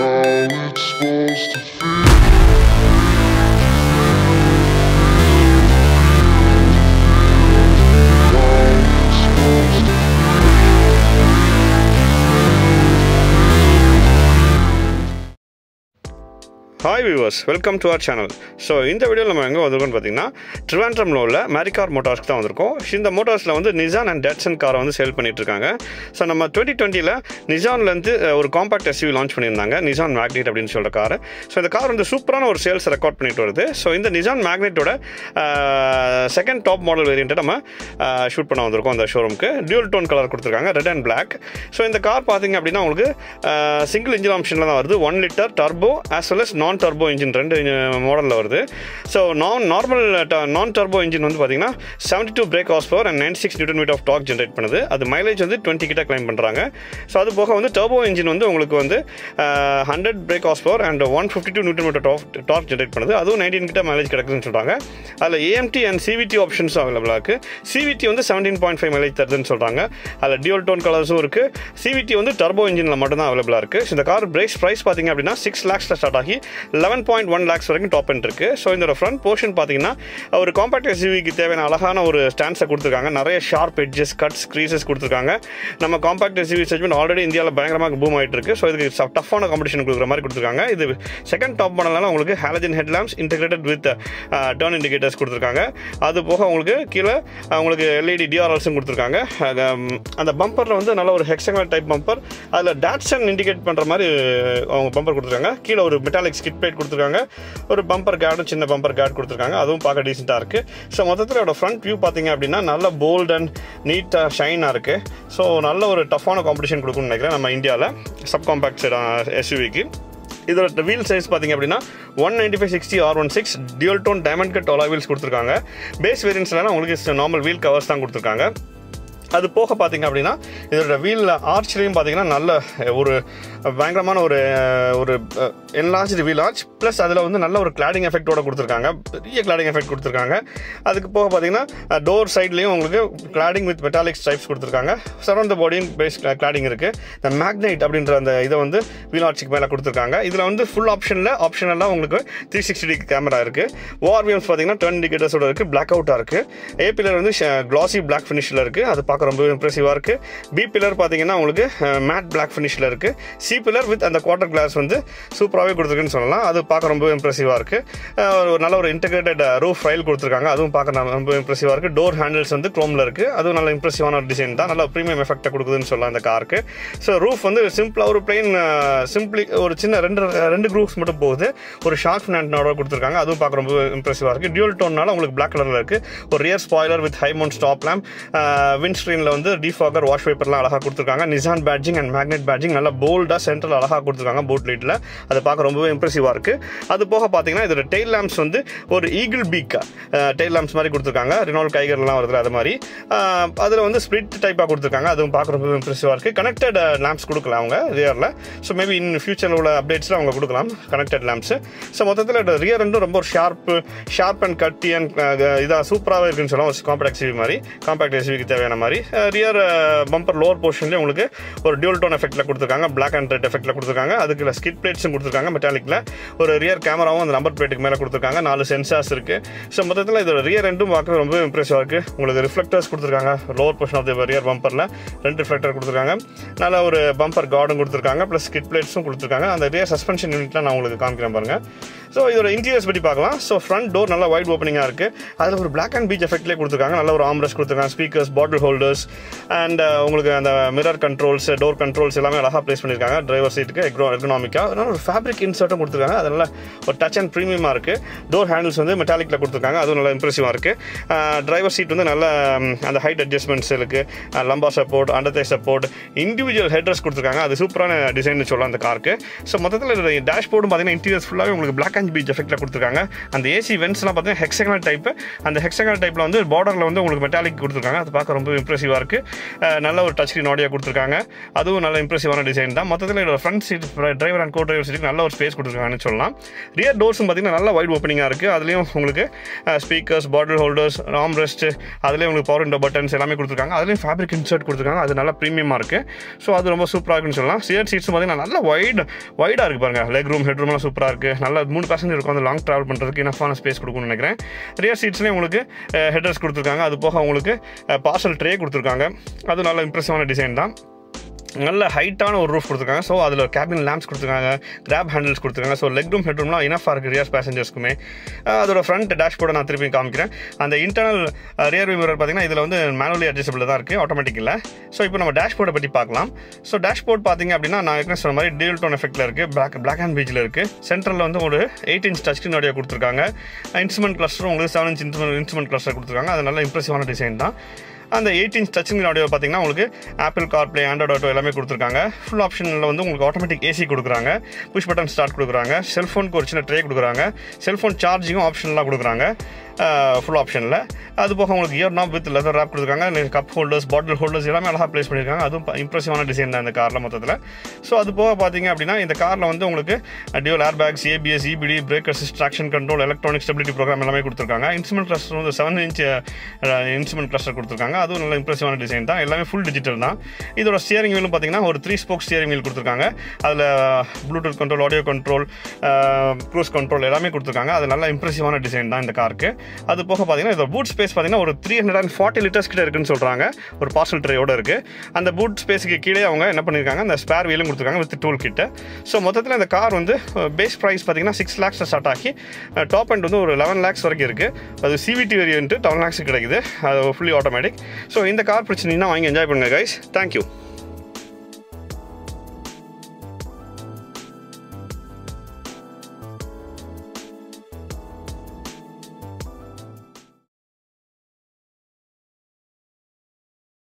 how it's supposed to feel. How it's supposed to hi viewers welcome to our channel so இந்த வீடியோவில் நம்ம எங்கே வந்திருக்கோம்னு பார்த்தீங்கன்னா ட்ரிவாண்ட்ரமில் உள்ள மேரிகார் மோட்டார்ஸ்க்கு தான் வந்திருக்கோம் இந்த மோட்டார்ஸில் வந்து நிசான் அண்ட் டேட்சன் காரை வந்து சேல் பண்ணிட்டு இருக்காங்க ஸோ நம்ம டுவெண்ட்டி டுவெண்ட்டியில் நிசான்லேருந்து ஒரு காம்பாக்ட் எஸ்யூவி லான்ச் பண்ணியிருந்தாங்க நிசான் மேக்னெட் அப்படின்னு சொல்கிற கார் ஸோ இந்த கார் வந்து சூப்பரான ஒரு சேல்ஸ் ரெக்கார்ட் பண்ணிட்டு வருது ஸோ இந்த நிசான் மேக்னெட்டோட செகண்ட் டாப் மாடல் வேரியண்ட்டை நம்ம ஷூட் பண்ண வந்திருக்கோம் அந்த ஷோரூமுக்கு டியூல் டோன் கலர் கொடுத்துருக்காங்க ரெட் அண்ட் பிளாக் ஸோ இந்த கார் பார்த்தீங்க அப்படின்னா உங்களுக்கு சிங்கிள் இன்ஜின் ஆப்ஷனில் தான் வருது one litre turbo as well as non turbo engine ரெண்டு மாடலில் வருது ஸோ நான் நார்மல் நான் டர்போ இன்ஜின் வந்து பார்த்தீங்கன்னா seventy two brake horse power and ninety six newton metre of torque generate பண்ணுது அது மைலேஜ் வந்து டுவெண்ட்டி கிட்ட கிளைம் பண்ணுறாங்க ஸோ அது போக வந்து டர்போ இன்ஜின் வந்து உங்களுக்கு வந்து hundred brake horse power and one fifty two newton metre top torque generate பண்ணுது அதுவும் நைன்டீன் கிட்ட மைலேஜ் கிடைக்குதுன்னு சொல்கிறாங்க அதில் ஏஎம்டி அண்ட் சிவிடி ஆப்ஷன்ஸும் அவைலபிளாக இருக்குது சிவிடி வந்து செவன்டீன் பாயிண்ட் ஃபைவ் மைலேஜ் தருதுன்னு சொல்கிறாங்க அதில் டியூல் டோன் கலர்ஸும் இருக்குது சிவிடி வந்து டர்போ இன்ஜினில் மட்டும் தான் அவைலபிளாக இருக்குது இந்த கார் பிரேஸ் ப்ரைஸ் பார்த்தீங்க அப்படின்னா சிக்ஸ் லேக்ஸில் ஸ்டார்ட் ஆகி லெவன் பாயிண்ட் ஒன் லேக்ஸ் வரைக்கும் டாப் எண்ட் இருக்கு ஸோ இதோட ஃப்ரண்ட் போர்ஷன் பார்த்தீங்கன்னா ஒரு காம்பாக்ட் எஸ்யூவிக்கு தேவையான அழகான ஒரு ஸ்டாண்ட்ஸை கொடுத்துருக்காங்க நிறைய ஷார்ப் எட்ஜஸ் கட்ஸ் க்ரீசஸ் கொடுத்துருக்காங்க நம்ம காம்பாக்ட் எஸ்யூவி செக்மெண்ட் ஆல்ரெடி இந்தியாவில் பயங்கரமாக பூம் ஆகிட்டு இருக்கு ஸோ இதுக்கு டஃப்பான காம்படிஷன் கொடுக்குற மாதிரி கொடுத்துருக்காங்க இது செகண்ட் டாப் மாடல்னால உங்களுக்கு halogen headlamps integrated with turn indicators கொடுத்துருக்காங்க அது போக உங்களுக்கு கீழே உங்களுக்கு எல்இடி டிஆர்எல்ஸும் கொடுத்துருக்காங்க அது, ம், அந்த பம்பரில் வந்து நல்ல ஒரு ஹெக்ஸகனல் டைப் பம்பர் அதில் டாட்சன் இண்டிகேட் பண்ணுற மாதிரி அவங்க பம்பர் கொடுத்துருக்காங்க கீழே ஒரு மெட்டாலிக் ஸ்கிட் பிளேட் கொடுத்துருக்காங்க ஒரு பம்பர் கார்டும் சின்ன பம்பர் கார்டு கொடுத்துருக்காங்க அதுவும் பார்க்க டீசெண்டாக இருக்குது ஸோ மொத்தத்தில் இதோட ஃப்ரண்ட் வியூ பார்த்தீங்க அப்படின்னா நல்ல போல்ட் அண்ட் நீட்டாக ஷைனாக இருக்குது ஸோ நல்ல ஒரு டஃப்பான காம்படிஷன் கொடுக்கும்னு நினைக்கிறேன் நம்ம இந்தியாவில் சப் காம்பாக்ட் எஸ்யூவிக்கு இதோட வீல் சைஸ் பார்த்தீங்க அப்படின்னா one ninety five sixty R one six dual tone diamond cut டோலா வீல்ஸ் கொடுத்துருக்காங்க பேஸ் வேரியன்ஸ்லாம் உங்களுக்கு நார்மல் வீல் கவர்ஸ் தான் கொடுத்துருக்காங்க அது போக பார்த்தீங்க அப்படின்னா இதோட வீல் ஆர்ச்லேயும் பார்த்தீங்கன்னா நல்ல ஒரு பயங்கரமான ஒரு ஒரு என்லார்ஜ் வீல் ஆர்ச் ப்ளஸ் அதில் வந்து நல்ல ஒரு கிளாடிங் எஃபெக்டோட கொடுத்துருக்காங்க பெரிய கிளாடிங் எஃபெக்ட் கொடுத்துருக்காங்க அதுக்கு போக பார்த்தீங்கன்னா டோர் சைட்லேயும் உங்களுக்கு கிளாடிங் வித் மெட்டாலிக் ஸ்ட்ரைப்ஸ் கொடுத்துருக்காங்க சரௌண்ட் த பாடியும் பேஸ் கிளாடிங் இருக்குது இந்த மேக்னைட் அப்படின்ற அந்த இதை வந்து வீல் ஆர்ச்சுக்கு மேலே கொடுத்துருக்காங்க இதில் வந்து ஃபுல் ஆப்ஷனில் ஆப்ஷனெல்லாம் உங்களுக்கு த்ரீ சிக்ஸ்டி டிகிரி கேமரா இருக்குது ஓஆர்விஎம்ஸ் பார்த்தீங்கன்னா டர்ன் இண்டிகேட்டர்ஸோட இருக்குது பிளாக் அவுட்டாக இருக்குது ஏ பில்லர் வந்து கிளாசி பிளாக் ஃபினிஷில் இருக்குது அது பார்க்க ரொம்ப இம்ப்ரெசிவாக இருக்குது பி பில்லர் பார்த்தீங்கன்னா உங்களுக்கு மேட் பிளாக் ஃபினிஷில் இருக்குது சி பில்லர் வித் அந்த குவார்டர் கிளாஸ் வந்து சூப்பராகவே கொடுத்துருக்குன்னு சொல்லலாம் அது பார்க்க ரொம்ப இம்ப்ரெசிவாக இருக்குது ஒரு நல்ல ஒரு இன்டெகிரேட்டட் ரூஃப் ஃபைல் கொடுத்துருக்காங்க அதுவும் பார்க்க ந- ரொம்ப இம்ப்ரெசிவாக இருக்குது டோர் ஹேண்டில்ஸ் வந்து க்ரோமில் இருக்குது அதுவும் நல்ல இம்ப்ரெசிவான ஒரு டிசைன் தான் நல்ல ப்ரீமியம் எஃபெக்ட்டை கொடுக்குதுன்னு சொல்லலாம் இந்த காருக்கு ஸோ ரூஃப் வந்து சிம்பிளாக ஒரு பிளெயின் சிம்பிளி ஒரு சின்ன ரெண்டு ரெண்டு குரூப்ஸ் மட்டும் போகுது ஒரு ஷார்க் ஃபினாண்டோட கொடுத்துருக்காங்க அதுவும் பார்க்க ரொம்ப இம்ப்ரெசிவாக இருக்குது டியூல் டோன்னால உங்களுக்கு பிளாக் கலரில் இருக்குது ஒரு rear spoiler with high mount stop lamp wind ஸ்க்ரீனில் வந்து டிஃபாகர் வாஷ் பேப்பர்லாம் அழகாக கொடுத்துருக்காங்க Nissan badging and magnet badging நல்லா போல்டாக சென்ட்ரல் அழகாக கொடுத்துருக்காங்க போட் லைட்டில் அது பார்க்க ரொம்பவே இம்ப்ரெசிவாக இருக்குது அது போக பார்த்தீங்கன்னா இதோட டெய்ல் லேம்ப்ஸ் வந்து ஒரு ஈகிள் பீக் டெய்ல் லேம்ப்ஸ் மாதிரி கொடுத்துருக்காங்க ரினால்ட் கைகர்லாம் வருது அது மாதிரி அதில் வந்து ஸ்ப்ளிட் டைப்பாக கொடுத்துருக்காங்க அதுவும் பார்க்க ரொம்ப இம்ப்ரெசிவாக இருக்குது கனெக்டட் லேம்ப்ஸ் கொடுக்கல அவங்க ரியரில் ஸோ மேபி இன் ஃபியூச்சரில் உள்ள அப்டேட்ஸில் அவங்க கொடுக்கலாம் கனெக்டட் லேம்ப்ஸ் ஸோ மொத்தத்தில் ரியர் ரெண்டும் ரொம்ப ஒரு ஷார்ப்பு ஷார்ப் அண்ட் கட்டி அண்ட் இதாக சூப்பராகவே இருக்குன்னு சொல்லலாம் ஒரு காம்பாக்ட் எஸ்யூவி மாதிரி காம்பாக்ட் எஸ்யூவிக்கு தேவையான மாதிரி ரியர் பம்பர் லோவர் போர்ஷன்லேயே உங்களுக்கு ஒரு டியூல் டோன் எஃபெக்ட்டில் கொடுத்துருக்காங்க பிளாக் அண்ட் ரெட் எஃபெக்ட்டில் கொடுத்துருக்காங்க அதுக்கு ஸ்கிட் பிளேட்ஸும் கொடுத்துருக்காங்க மெட்டாலிக்கில் ஒரு ரியர் கேமராவும் அந்த நம்பர் பிளேட்டுக்கு மேலே கொடுத்துருக்காங்க நாலு சென்சார்ஸ் இருக்குது ஸோ மொத்தத்தில் இதோட ரியர் ரெண்டும் பார்க்க ரொம்ப இம்ப்ரெசிவாக இருக்குது உங்களுக்கு ரிஃப்ளெக்டர்ஸ் கொடுத்துருக்காங்க lower portion of the rear பம்பரில் ரெண்டு ரிஃப்ளெக்டர் கொடுத்துருக்காங்க நல்ல ஒரு பம்பர் கார்டும் கொடுத்துருக்காங்க ப்ளஸ் ஸ்கிட் பிளேட்ஸும் கொடுத்துருக்காங்க அந்த ரியர் சஸ்பென்ஷன் யூனிட்லாம் நான் உங்களுக்கு காமிக்கிறேன் பாருங்க ஸோ இதோட இன்டீரியர்ஸ் பற்றி பார்க்கலாம் ஸோ ஃப்ரண்ட் டோர் நல்லா வைட் ஓப்பனிங்காக இருக்குது அதில் ஒரு பிளாக் அண்ட் பீச் எஃபெக்ட்லேயே கொடுத்துருக்காங்க நல்ல ஒரு ஆம்ரஸ் கொடுத்துருக்காங்க ஸ்பீக்கர்ஸ் பாட்டில் ஹோல்டர்ஸ் அண்ட் உங்களுக்கு அந்த மிரர் கண்ட்ரோல்ஸ் டோர் கண்ட்ரோல்ஸ் எல்லாமே அழகாக ப்ளேஸ் பண்ணியிருக்காங்க டிரைவர் சீட்டுக்கு எக்ரோ எக்கனாமிக்காக அதனால ஒரு ஃபேப்ரிக் இன்சர்ட்டும் கொடுத்துருக்காங்க அதனால ஒரு டச் அண்ட் ப்ரீமியமாக இருக்குது டோர் ஹேண்டில்ஸ் வந்து மெட்டாலிக்கில் கொடுத்துருக்காங்க அதுவும் நல்லா இம்ப்ரெசிவாக இருக்குது டிரைவர் சீட் வந்து நல்ல ம், அந்த ஹைட் அட்ஜஸ்ட்மெண்ட்ஸ் இருக்குது lumbar support under thigh support individual headrest கொடுத்துருக்காங்க அது சூப்பரான டிசைன் சொல்லலாம் அந்த காருக்கு ஸோ மொத்தத்தில் டேஷ்போர்டும் பார்த்தீங்கன்னா இன்டீரியர்ஸ் ஃபுல்லாகவே உங்களுக்கு பிளாக் அண்ட் பீச் எஃபெக்ட்டில் கொடுத்துருக்காங்க அந்த ஏசி வென்ட்ஸ்லாம் பார்த்தீங்கன்னா ஹெக்ஸகனல் டைப் அந்த ஹெக்ஸகனல் டைப்பில் வந்து பார்டரில் வந்து உங்களுக்கு மெட்டாலிக் கொடுத்துருக்காங்க அது பார்க்க ரொம்ப இம்ப்ரெசிவாக இருக்குது நல்ல ஒரு டச் ஸ்க்ரீன் ஆடியோ கொடுத்துருக்காங்க அதுவும் நல்ல இம்ப்ரெசிவான டிசைன் தான் மொத்தத்தில் இதோட front seat driver and co driver சீட்டுக்கு நல்ல ஒரு ஸ்பேஸ் கொடுத்துருக்காங்கன்னு சொல்லலாம் ரியர் டோர்ஸும் பார்த்தீங்கன்னா நல்ல வைட் ஓப்பனிங்காக இருக்குது அதுலேயும் உங்களுக்கு speakers bottle holders arm rest அதுலேயும் உங்களுக்கு பவர் விண்டோ பட்டன்ஸ் எல்லாமே கொடுத்துருக்காங்க அதுலேயும் ஃபேப்ரிக் இன்சர்ட் கொடுத்துருக்காங்க அது நல்லா ப்ரீமியமாக இருக்குது ஸோ அது ரொம்ப சூப்பராக இருக்குன்னு சொல்லலாம் சியர் சீட்ஸும் பார்த்தீங்கன்னா நல்ல வைட் வைடாக இருக்குது பாருங்கள் லெக் ரூம் ஹெட் ரூம்லாம் சூப்பராக இருக்குது நல்ல மூணு பேசஞ்சர் இருக்கும் அந்த லாங் ட்ராவல் பண்ணுறதுக்கு இனஃபான ஸ்பேஸ் கொடுக்கும்னு நினைக்கிறேன் ரியர் சீட்ஸ்லேயும் உங்களுக்கு ஹெட்டர்ஸ் கொடுத்துருக்காங்க அது போக உங்களுக்கு பார்சல் ட்ரே கொடுத்துருக்காங்க அது நல்ல இம்ப்ரெசிவான டிசைன் தான் நல்ல ஹைட்டான ஒரு ரூஃப் கொடுத்துருக்காங்க ஸோ அதில் கேபின் லேம்ப்ஸ் கொடுத்துருக்காங்க கிராப் ஹேண்டில்ஸ் கொடுத்துருக்காங்க ஸோ லெக் ரூம் ஹெட் ரூம்லாம் இனஃபாக இருக்குது ரியர்ஸ் பேசஞ்சர்ஸ்க்குமே அதோட ஃப்ரண்ட் டேஷ்போர்டை நான் திருப்பி காமிக்கிறேன் அந்த இன்டர்னல் ரியர் வியூ மிரர் பார்த்தீங்கன்னா இதில் வந்து மேனுவலி அட்ஜஸ்டபிள் தான் இருக்குது ஆட்டோமேட்டிக் இல்லை ஸோ இப்போ நம்ம டேஷ்போர்டை பற்றி பார்க்கலாம் ஸோ டேஷ்போர்ட் பார்த்தீங்க அப்படின்னா நான் ஏற்கனவே சொன்ன மாதிரி டியூல் டோன் எஃபெக்ட்டில் இருக்குது பிளாக் பிளாக் அண்ட் பீச்சில் இருக்குது சென்ட்ரலில் வந்து ஒரு eight inch touch screen audio கொடுத்துருக்காங்க இன்ஸ்ட்ருமெண்ட் கிளஸ்டரும் உங்களுக்கு seven inch instrument instrument cluster கொடுத்துருக்காங்க அது நல்ல இம்ப்ரெசிவான டிசைன் தான் அந்த eight inch touch screen audio பார்த்தீங்கன்னா உங்களுக்கு ஆப்பிள் கார்ப்ளே ஆண்ட்ராய்ட் ஆட்டோ எல்லாமே கொடுத்துருக்காங்க ஃபுல் ஆப்ஷனில் வந்து உங்களுக்கு ஆட்டோமேட்டிக் ஏசி கொடுக்குறாங்க புஷ் பட்டன் ஸ்டார்ட் கொடுக்குறாங்க செல்ஃபோனுக்கு ஒரு சின்ன ட்ரே கொடுக்குறாங்க செல்ஃபோன் சார்ஜிங்கும் ஆப்ஷன்லாம் கொடுக்குறாங்க ஃபுல் ஆப்ஷனில் அது போக உங்களுக்கு gear knob with leather wrap கொடுத்துருக்காங்க கப் ஹோல்டர்ஸ் பாட்டில் ஹோல்டர்ஸ் எல்லாமே அழகாக ப்ளேஸ் பண்ணியிருக்காங்க அதுவும் இம்ப்ரெசிவான டிசைன் தான் இந்த காரில் மொத்தத்தில் ஸோ அது போக பார்த்தீங்க அப்படின்னா இந்த காரில் வந்து உங்களுக்கு dual airbags ABS EBD brake assist traction control electronic stability program எல்லாமே கொடுத்துருக்காங்க இன்ஸ்ட்ருமெண்ட் கிளஸ்டர் வந்து செவன் இன்ச் இன்ஸ்ட்ருமெண்ட் கிளஸ்டர் கொடுத்துருக்காங்க அதுவும் நல்ல இம்ப்ரெசிவான டிசைன் தான் எல்லாமே ஃபுல் டிஜிட்டல் தான் இதோட ஸ்டியரிங் வீலும் பார்த்தீங்கன்னா ஒரு த்ரீ ஸ்போக் ஸ்டியரிங் வீல் கொடுத்துருக்காங்க அதில் Bluetooth control audio control cruise control எல்லாமே கொடுத்துருக்காங்க அது நல்ல இம்ப்ரெசிவான டிசைன் தான் இந்த காருக்கு அது போக பார்த்தீங்கன்னா இதோட பூட் ஸ்பேஸ் பார்த்தீங்கன்னா ஒரு three hundred and forty litres கிட்ட இருக்குன்னு சொல்கிறாங்க ஒரு பார்சல் ட்ரேயோட இருக்குது அந்த பூட் ஸ்பேஸுக்கு கீழே அவங்க என்ன பண்ணியிருக்காங்க அந்த ஸ்பேர் வீலும் கொடுத்துருக்காங்க வித் டூல் கிட்ட ஸோ மொத்தத்தில் இந்த கார் வந்து பேஸ் ப்ரைஸ் பார்த்தீங்கன்னா சிக்ஸ் லேக்ஸ் ஸ்டார்ட் ஆகி டாப் அண்ட் வந்து ஒரு லெவன் லேக்ஸ் வரைக்கும் இருக்குது அது சிவிடி வேரியன்ட்டு டென் லேக்ஸ் கிடைக்குது அது ஃபுல்லி ஆட்டோமேட்டிக் ஸோ இந்த கார் பிரச்சனைனா வாங்கி என்ஜாய் பண்ணுங்கள் கைஸ் தேங்க்யூ